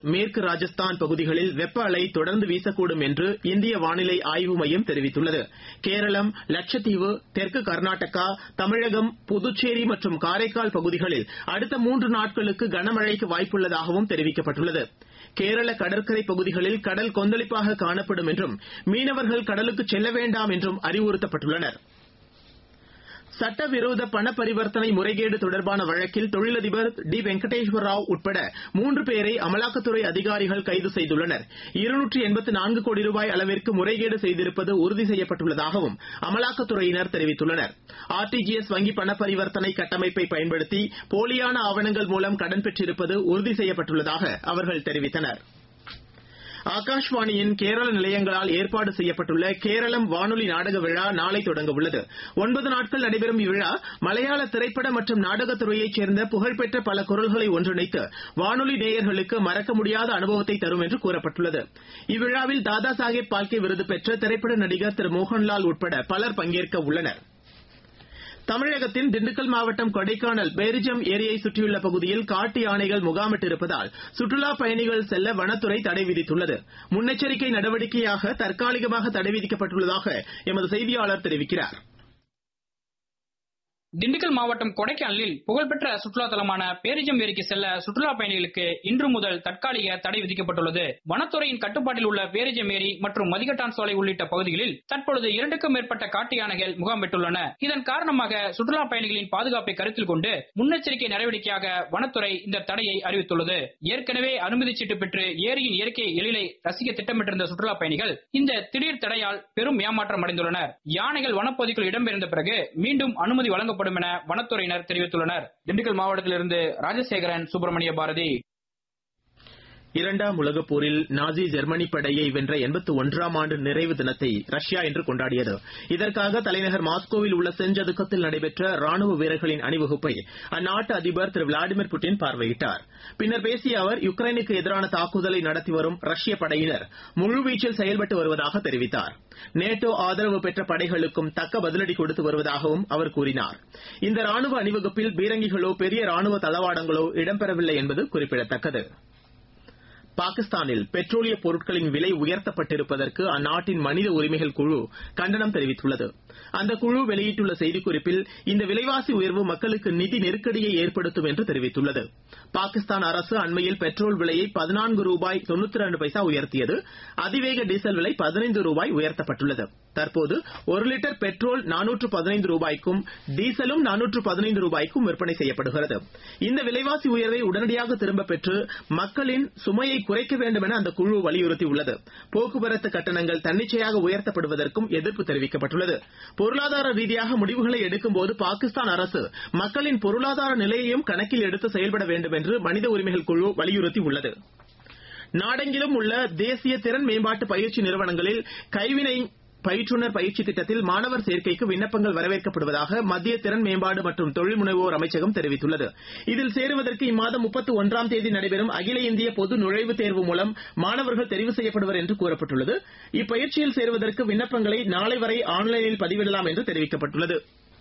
மேற்கு ராஜஸ்தான் பகுதிகளில் வெப்ப அலை தொடர்ந்து வீசக்கூடும் என்று இந்திய வானிலை ஆய்வு மையம் தெரிவித்துள்ளது கேரளம் லட்சத்தீவு தெற்கு கர்நாடகா தமிழகம் புதுச்சேரி மற்றும் காரைக்கால் பகுதிகளில் அடுத்த மூன்று நாட்களுக்கு கனமழைக்கு வாய்ப்புள்ளதாகவும் தெரிவிக்கப்பட்டுள்ளது கேரள கடற்கரை பகுதிகளில் கடல் கொந்தளிப்பாக காணப்படும் என்றும் மீனவர்கள் கடலுக்கு செல்ல வேண்டாம் என்றும் அறிவுறுத்தப்பட்டுள்ளனர் சட்டவிரோத பண பரிவர்த்தனை முறைகேடு தொடர்பான வழக்கில் தொழிலதிபர் டி வெங்கடேஸ்வர ராவ் உட்பட மூன்று பேரை அமலாக்கத்துறை அதிகாரிகள் கைது செய்துள்ளனர் இருநூற்று எண்பத்து நான்கு கோடி ரூபாய் அளவிற்கு முறைகேடு செய்திருப்பது உறுதி செய்யப்பட்டுள்ளதாகவும் அமலாக்கத்துறையினர் தெரிவித்துள்ளனர் ஆர்டிஜிஎஸ் வங்கி பண பரிவர்த்தனை கட்டமைப்பை பயன்படுத்தி போலியான ஆவணங்கள் மூலம் கடன் பெற்றிருப்பது உறுதி செய்யப்பட்டுள்ளதாக அவர்கள் தெரிவித்தனர் ஆகாஷ்வாணியின் கேரள நிலையங்களால் ஏற்பாடு செய்யப்பட்டுள்ள கேரளம் வானொலி நாடக விழா நாளை தொடங்க உள்ளது ஒன்பது நாட்கள் நடைபெறும் இவ்விழா மலையாள திரைப்பட மற்றும் நாடகத்துறையைச் சேர்ந்த புகழ்பெற்ற பல குரல்களை ஒன்றிணைத்து வானொலி நேயர்களுக்கு மறக்க முடியாத அனுபவத்தை தரும் என்று கூறப்பட்டுள்ளது இவ்விழாவில் தாதா சாஹேப் பால்கே விருது பெற்ற திரைப்பட நடிகர் திரு மோகன்லால் உட்பட பலர் பங்கேற்க உள்ளனா் தமிழகத்தின் திண்டுக்கல் மாவட்டம் கொடைக்கானல் பேரிஜம் ஏரியை சுற்றியுள்ள பகுதியில் காட்டு யானைகள் முகாமிட்டிருப்பதால் சுற்றுலாப் பயணிகள் செல்ல வனத்துறை தடை விதித்துள்ளது முன்னெச்சரிக்கை நடவடிக்கையாக தற்காலிகமாக தடை விதிக்கப்பட்டுள்ளதாக எமது செய்தியாளர் தெரிவிக்கிறார் திண்டுக்கல் மாவட்டம் கொடைக்கானலில் புகழ்பெற்ற சுற்றுலா தலமான பேரிஜம் ஏரிக்கு செல்ல சுற்றுலா பயணிகளுக்கு இன்று முதல் தற்காலிக தடை விதிக்கப்பட்டுள்ளது வனத்துறையின் கட்டுப்பாட்டில் உள்ள பேரிஜம் ஏரி மற்றும் மதிகட்டான் சோலை உள்ளிட்ட பகுதிகளில் தற்பொழுது இரண்டுக்கும் மேற்பட்ட காட்டு யானைகள் முகாம் பெற்றுள்ளன இதன் காரணமாக சுற்றுலா பயணிகளின் பாதுகாப்பை கருத்தில் கொண்டு முன்னெச்சரிக்கை நடவடிக்கையாக வனத்துறை இந்த தடையை அறிவித்துள்ளது ஏற்கனவே அனுமதி சீட்டு பெற்று ஏரியின் இயற்கை எழிலை ரசிக்க திட்டமிட்டிருந்த சுற்றுலா பயணிகள் இந்த திடீர் தடையால் பெரும் ஏமாற்றம் அடைந்துள்ளனர் யானைகள் வனப்பகுதிக்குள் இடம்பெயர்ந்த பிறகு மீண்டும் அனுமதி வழங்கப்படும் வழங்கப்படும் என வனத்துறையினர் தெரிவித்துள்ளனர் திண்டுக்கல் மாவட்டத்திலிருந்து ராஜசேகரன் சுப்பிரமணிய பாரதி இரண்டாம் உலகப் போரில் நாஜி ஜெர்மனி படையை வென்ற எண்பத்து ஒன்றாம் ஆண்டு நிறைவு தினத்தை ரஷ்யா இன்று கொண்டாடியது இதற்காக தலைநகர் மாஸ்கோவில் உள்ள செஞ்சதுக்கத்தில் நடைபெற்ற ராணுவ வீரர்களின் அணிவகுப்பை அந்நாட்டு அதிபர் திரு விளாடிமிர் புட்டின் பார்வையிட்டார் பின்னர் பேசிய அவர் யுக்ரைனுக்கு எதிரான தாக்குதலை நடத்தி வரும் ரஷ்ய படையினர் முழுவீச்சில் செயல்பட்டு வருவதாக தெரிவித்தார் நேட்டோ ஆதரவு பெற்ற படைகளுக்கும் தக்க பதிலடி கொடுத்து வருவதாகவும் அவர் கூறினார் இந்த ராணுவ அணிவகுப்பில் பீரங்கிகளோ பெரிய ராணுவ தளவாடங்களோ இடம்பெறவில்லை என்பது குறிப்பிடத்தக்கது பாகிஸ்தானில் பெட்ரோலிய பொருட்களின் விலை உயர்த்தப்பட்டிருப்பதற்கு அந்நாட்டின் மனித உரிமைகள் குழு கண்டனம் தெரிவித்துள்ளது அந்த குழு வெளியிட்டுள்ள செய்திக்குறிப்பில் இந்த விலைவாசி உயர்வு மக்களுக்கு நிதி நெருக்கடியை ஏற்படுத்தும் என்று தெரிவித்துள்ளது பாகிஸ்தான் அரசு அண்மையில் பெட்ரோல் விலையை பதினான்கு ரூபாய் தொன்னூத்தி ரெண்டு பைசா உயர்த்தியது அதிவேக டீசல் விலை பதினைந்து ரூபாய் உயர்த்தப்பட்டுள்ளது தற்போது ஒரு லிட்டர் பெட்ரோல் நானூற்று பதினைந்து ரூபாய்க்கும் டீசலும் நானூற்று பதினைந்து ரூபாய்க்கும் விற்பனை செய்யப்படுகிறது இந்த விலைவாசி உயர்வை உடனடியாக திரும்பப் பெற்று மக்களின் சுமையை குறைக்க வேண்டும் என அந்த குழு வலியுறுத்தியுள்ளது போக்குவரத்து கட்டணங்கள் தன்னிச்சையாக உயர்த்தப்படுவதற்கும் எதிர்ப்பு தெரிவிக்கப்பட்டுள்ளது பொருளாதார ரீதியாக முடிவுகளை எடுக்கும்போது பாகிஸ்தான் அரசு மக்களின் பொருளாதார நிலையையும் கணக்கில் எடுத்து செயல்பட வேண்டும் என்று மனித உரிமைகள் குழு வலியுறுத்தியுள்ளது நாடெங்கிலும் உள்ள தேசிய திறன் மேம்பாட்டு பயிற்சி நிறுவனங்களில் கைவினை பயிற்றுனர் பயிற்சி திட்டத்தில் மாணவர் சேர்க்கைக்கு விண்ணப்பங்கள் வரவேற்கப்படுவதாக மத்திய திறன் மேம்பாடு மற்றும் தொழில் முனைவோர் அமைச்சகம் தெரிவித்துள்ளது இதில் சேருவதற்கு இம்மாதம் முப்பத்து ஒன்றாம் தேதி நடைபெறும் அகில இந்திய பொது நுழைவுத் தேர்வு மூலம் மாணவர்கள் தெரிவு செய்யப்படுவர் என்று கூறப்பட்டுள்ளது இப்பயிற்சியில் சேருவதற்கு விண்ணப்பங்களை நாளை வரை ஆன்லைனில் பதிவிடலாம் என்று தெரிவிக்கப்பட்டுள்ளது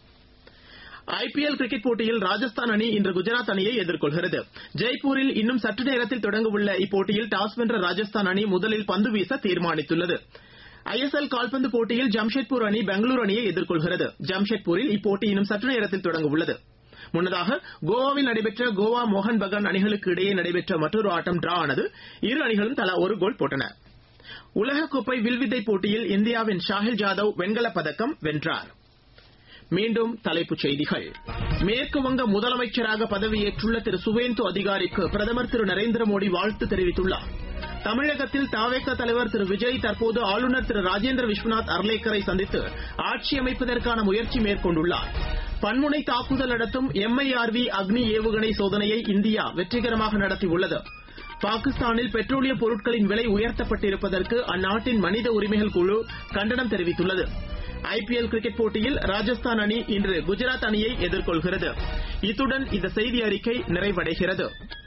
ஐபிஎல் கிரிக்கெட் போட்டியில் ராஜஸ்தான் அணி இன்று குஜராத் அணியை எதிர்கொள்கிறது ஜெய்ப்பூரில் இன்னும் சற்று நேரத்தில் தொடங்கவுள்ள இப்போட்டியில் டாஸ் வென்ற ராஜஸ்தான் அணி முதலில் பந்து வீச தீர்மானித்துள்ளது ஐஎஸ்எல் கால்பந்து போட்டியில் ஜம்ஷெட்பூர் அணி பெங்களூரு அணியை எதிர்கொள்கிறது ஜம்ஷெட்பூரில் இப்போட்டி இன்னும் சற்று நேரத்தில் தொடங்க உள்ளது முன்னதாக கோவாவில் நடைபெற்ற கோவா மோகன் பகான் அணிகளுக்கு இடையே நடைபெற்ற மற்றொரு ஆட்டம் டிரா ஆனது இரு அணிகளும் தலா ஒரு கோல் போட்டன உலகக்கோப்பை வில்வித்தை போட்டியில் இந்தியாவின் ஷாஹில் ஜாதவ் வெண்கலப் பதக்கம் வென்றார் மீண்டும் தலைப்புச் செய்திகள் மேற்கு வங்க முதலமைச்சராக பதவியேற்றுள்ள திரு சுவேந்து அதிகாரிக்கு பிரதமர் திரு நரேந்திர மோடி வாழ்த்து தெரிவித்துள்ளார் தமிழகத்தில் தாவேக தலைவர் திரு விஜய் தற்போது ஆளுநர் திரு ராஜேந்திர விஸ்வநாத் அர்லேக்கரை சந்தித்து ஆட்சி அமைப்பதற்கான முயற்சி மேற்கொண்டுள்ளார் பன்முனை தாக்குதல் நடத்தும் எம்ஐஆர்வி அக்னி ஏவுகணை சோதனையை இந்தியா வெற்றிகரமாக நடத்தியுள்ளது பாகிஸ்தானில் பெட்ரோலிய பொருட்களின் விலை உயர்த்தப்பட்டிருப்பதற்கு அந்நாட்டின் மனித உரிமைகள் குழு கண்டனம் தெரிவித்துள்ளது ஐபிஎல் கிரிக்கெட் போட்டியில் ராஜஸ்தான் அணி இன்று குஜராத் அணியை எதிர்கொள்கிறது இத்துடன் இந்த செய்தி அறிக்கை நிறைவடைகிறது